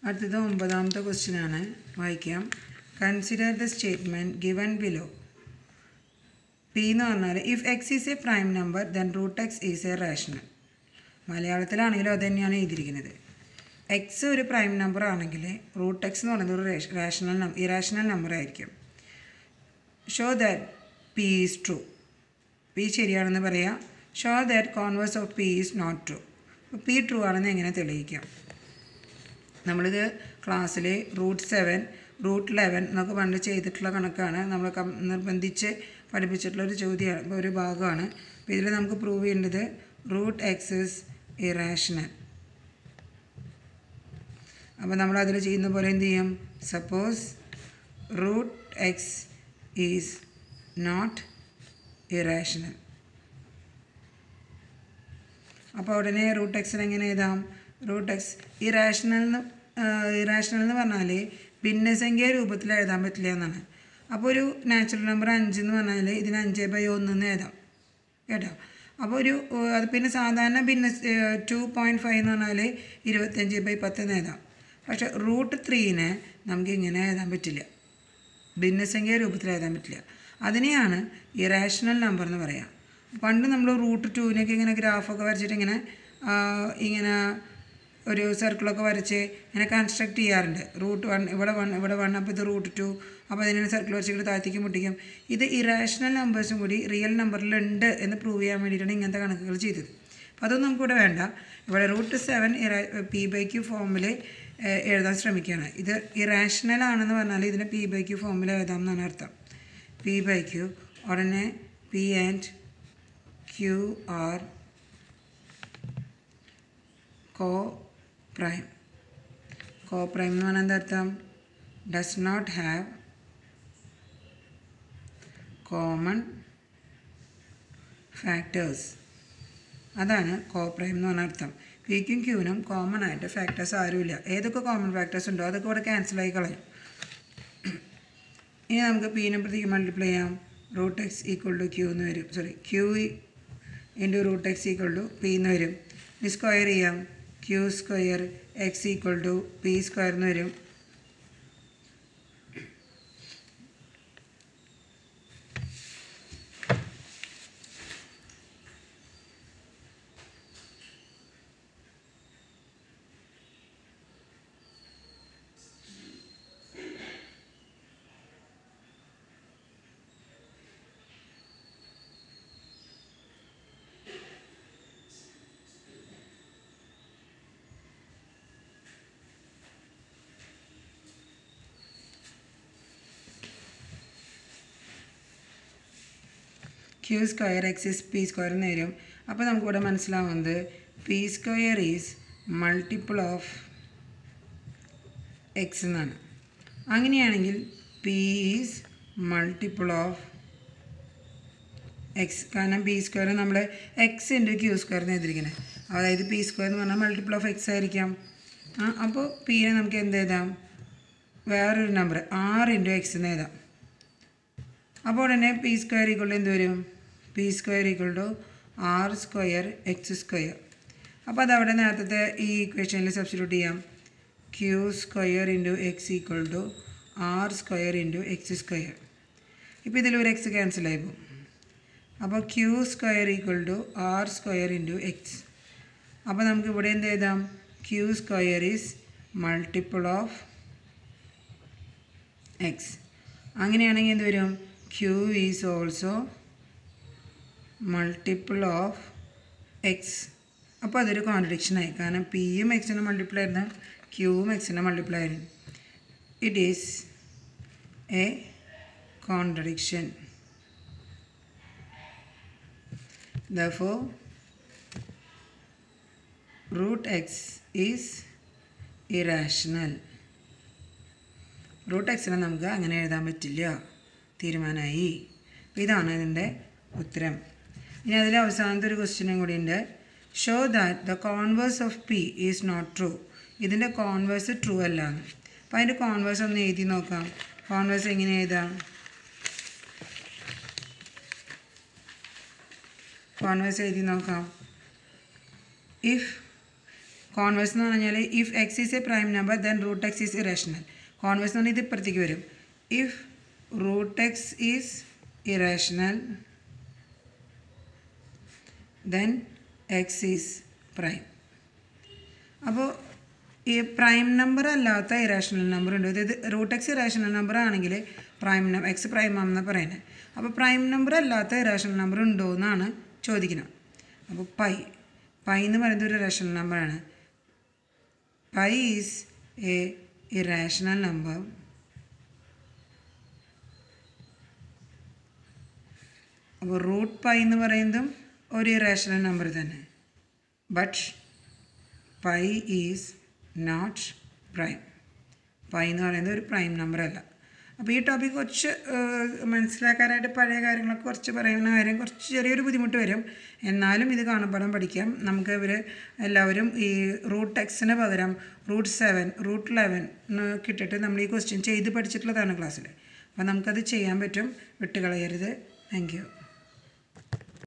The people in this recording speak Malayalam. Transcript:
അടുത്തത് ഒമ്പതാമത്തെ ക്വസ്റ്റ്യൻ ആണ് വായിക്കാം consider the statement given below P എന്ന് പറഞ്ഞാൽ if X is a prime number then root X is a rational മലയാളത്തിലാണെങ്കിലും അത് തന്നെയാണ് എഴുതിയിരിക്കുന്നത് എക്സ് ഒരു പ്രൈം നമ്പർ ആണെങ്കിൽ റൂട്ട് എക്സ് എന്ന് പറയുന്നത് ഒരു റേഷണൽ ഇറാഷണൽ നമ്പർ ആയിരിക്കും show that P is true P ശരിയാണെന്ന് പറയാം show that converse of P is not true P true ആണെന്ന് എങ്ങനെ തെളിയിക്കാം നമ്മളിത് ക്ലാസ്സിൽ റൂട്ട് സെവൻ റൂട്ട് ലെവൻ എന്നൊക്കെ പണ്ട് ചെയ്തിട്ടുള്ള കണക്കാണ് നമ്മൾ കം- നിർബന്ധിച്ച് പഠിപ്പിച്ചിട്ടുള്ള ഒരു ചോദ്യമാണ് ഒരു ഭാഗമാണ് അപ്പോൾ ഇതിൽ നമുക്ക് പ്രൂവ് ചെയ്യേണ്ടത് റൂട്ട് എക്സ് ഇസ് ഇറാഷണൽ അപ്പോൾ നമ്മൾ അതിൽ ചെയ്യുന്ന പോലെ എന്ത് ചെയ്യും suppose root X is not irrational അപ്പോൾ ഉടനെ റൂട്ട് എക്സിന് എങ്ങനെ എഴുതാം റൂട്ട് എക്സ് ഇറാഷണൽ എന്ന് ഇറാഷണൽ എന്ന് പറഞ്ഞാൽ ഭിന്നസംഖ്യ രൂപത്തിൽ എഴുതാൻ പറ്റില്ല എന്നാണ് അപ്പോൾ ഒരു നാച്ചുറൽ നമ്പർ അഞ്ച് എന്ന് പറഞ്ഞാൽ ഇതിന് അഞ്ച് ബൈ ഒന്ന് എന്ന് എഴുതാം കേട്ടോ അപ്പോൾ ഒരു ഏഹ്, അത് പിന്നെ സാധാരണ ഭിന്ന ടു പോയിൻറ്റ് ഫൈവ് എന്ന് പറഞ്ഞാൽ ഇരുപത്തഞ്ച് ബൈ പത്ത് എന്ന് എഴുതാം പക്ഷേ റൂട്ട് ത്രീനെ നമുക്ക് ഇങ്ങനെ എഴുതാൻ പറ്റില്ല ഭിന്നസംഖ്യ രൂപത്തിൽ എഴുതാൻ പറ്റില്ല അതിനെയാണ് ഇറാഷണൽ നമ്പർ എന്ന് പറയാം പണ്ട് നമ്മൾ റൂട്ട് ടുവിനൊക്കെ ഇങ്ങനെ ഗ്രാഫൊക്കെ വരച്ചിട്ട് ഇങ്ങനെ ആ, ഇങ്ങനെ ഒരു സർക്കിളൊക്കെ വരച്ച് ഇങ്ങനെ കൺസ്ട്രക്ട് ചെയ്യാറുണ്ട് റൂട്ട് വൺ ഇവിടെ വൺ ഇവിടെ വൺ അപ്പോൾ ഇത് റൂട്ട് ടു അപ്പോൾ അതിനെ സർക്കിൾ വരച്ചിട്ട് താഴ്ത്തിക്ക് മുട്ടിക്കും ഇത് ഇറാഷണൽ നമ്പേഴ്സും കൂടി റിയൽ നമ്പറിലുണ്ട് എന്ന് പ്രൂവ് ചെയ്യാൻ വേണ്ടിയിട്ടാണ് ഇങ്ങനത്തെ കണക്കുകൾ ചെയ്തത് അപ്പോൾ അതൊന്നും നമുക്കിവിടെ വേണ്ട ഇവിടെ റൂട്ട് സെവൻ ഇറ പി ബൈ ക്യു ഫോമിൽ എഴുതാൻ ശ്രമിക്കുകയാണ് ഇത് ഇറാഷണൽ ആണെന്ന് പറഞ്ഞാൽ ഇതിനെ പി ബൈ ക്യു ഫോമിൽ എഴുതാം എന്നാണ് അർത്ഥം പി ബൈ ക്യു ഉടനെ P and Q are coprime coprime എന്ന് പറഞ്ഞാൽ എന്താ അർത്ഥം does not have common factors അതാണ് കോ പ്രൈം എന്ന് പറഞ്ഞ അർത്ഥം പിക്കും ക്യൂനും കോമൺ ആയിട്ട് ഫാക്ടേഴ്സ് ആരുമില്ല ഏതൊക്കെ കോമൺ ഫാക്ടേഴ്സ് ഉണ്ടോ അതൊക്കെ ഇവിടെ ക്യാൻസൽ ആയി കളയും ഇനി നമുക്ക് പീനെ പ്രതി മൾട്ടിപ്ലൈ ചെയ്യാം root X equal to Q എന്ന് വരും sorry Q into root X equal to P എന്ന് വരും ഇനി സ്ക്വയർ ചെയ്യാം Q square X equal to P square എന്ന് വരും Q square X is P square എന്ന് വരും അപ്പോൾ നമുക്കിവിടെ മനസ്സിലാവുന്നത് P square is multiple of X എന്നാണ് അങ്ങനെയാണെങ്കിൽ P is multiple of X കാരണം പി സ്ക്വയർ നമ്മൾ എക്സ് ഇൻറ്റു ക്യൂ സ്ക്വയർ എന്ന് എഴുതിയിരിക്കുന്നത് അതായത് പി സ്ക്വയർ എന്ന് പറഞ്ഞാൽ മൾട്ടിപ്പിൾ ഓഫ് എക്സ് ആയിരിക്കാം ആ അപ്പോൾ പീനെ നമുക്ക് എന്ത് എഴുതാം വേറൊരു നമ്പർ ആറ് ഇൻറ്റു എക്സ് എന്ന് എഴുതാം അപ്പോൾ ഉടനെ പി സ്ക്വയർ ഈക്വൾ എന്ത് വരും p square equal to r square x square അപ്പോൾ അതവിടെ നേരത്തെ ഈ ഇക്വേഷനിൽ സബ്സ്റ്റിറ്റ്യൂട്ട് ചെയ്യാം Q square into x equal to r square into x square ഇപ്പോൾ ഇതിലൊരു എക്സ് ക്യാൻസൽ ആയി പോകും അപ്പോൾ q square equal to r square into x അപ്പോൾ നമുക്ക് ഇവിടെ എന്ത് എഴുതാം q square is multiple of x അങ്ങനെയാണെങ്കിൽ എന്ത് വരും q is also multiple of x അപ്പോൾ അതൊരു കോൺട്രഡിക്ഷനായി കാരണം പിയും എക്സിൻ്റെ മൾട്ടിപ്പിൾ ആയിരുന്നു ക്യൂവും എക്സിൻ്റെ മൾട്ടിപ്പിൾ ആയിരുന്നു it is a contradiction therefore root x is irrational root എക്സിനെ നമുക്ക് അങ്ങനെ എഴുതാൻ പറ്റില്ല തീരുമാനമായി അപ്പോൾ ഇതാണ് ഇതിൻ്റെ ഉത്തരം ഇനി അതിൽ അവസാനത്തെ ഒരു ക്വസ്റ്റ്യനും കൂടി ഉണ്ട് show that the converse of P is not true ഇതിൻ്റെ കോൺവേഴ്സ് ട്രൂ അല്ല എന്ന് അപ്പോൾ അതിൻ്റെ കോൺവേഴ്സ് ഒന്ന് എഴുതി നോക്കാം കോൺവേഴ്സ് എങ്ങനെ എഴുതാം കോൺവേഴ്സ് എഴുതി നോക്കാം ഇഫ് കോൺവേഴ്സ് എന്ന് പറഞ്ഞാൽ if X is a prime number then root X is irrational converse എന്ന് പറഞ്ഞാൽ ഇത് ഇപ്പുറത്തേക്ക് വരും if root X is irrational then x is prime അപ്പോൾ ഈ പ്രൈം നമ്പർ അല്ലാത്ത ഇറാഷണൽ നമ്പർ ഉണ്ട് അതായത് റൂട്ട് എക്സ് ഇറാഷണൽ നമ്പർ ആണെങ്കിൽ പ്രൈം എക്സ് പ്രൈം ആണെന്ന് പറയുന്നത് അപ്പോൾ പ്രൈം നമ്പർ അല്ലാത്ത ഇറാഷണൽ നമ്പർ ഉണ്ടോ എന്നാണ് ചോദിക്കുന്നത് അപ്പോൾ പൈ പൈ എന്ന് പറയുന്നത് ഒരു ഇറാഷണൽ നമ്പറാണ് pi is a irrational number അപ്പോൾ റൂട്ട് പൈ എന്ന് പറയുന്നതും ഒരു ഇറാഷണൽ നമ്പർ തന്നെ but pi is not prime pi എന്ന് പറയുന്നത് ഒരു പ്രൈം നമ്പർ അല്ല അപ്പോൾ ഈ ടോപ്പിക് കുറച്ച് ഏഹ്, മനസ്സിലാക്കാനായിട്ട് പഴയ കാര്യങ്ങളൊക്കെ കുറച്ച് പറയുന്ന കാര്യം കുറച്ച് ചെറിയൊരു ബുദ്ധിമുട്ട് വരും എന്നാലും ഇത് കാണപ്പെടാൻ പഠിക്കാം നമുക്ക് ഇവർ എല്ലാവരും ഈ റൂട്ട് എക്സിന് പകരം റൂട്ട് സെവൻ റൂട്ട് ലെവൻ കിട്ടിയിട്ട് നമ്മൾ ഈ ക്വസ്റ്റ്യൻ ചെയ്ത് പഠിച്ചിട്ടുള്ളതാണ് ക്ലാസ്സിൽ അപ്പോൾ നമുക്കത് ചെയ്യാൻ പറ്റും വിട്ടുകളയരുത് താങ്ക് യു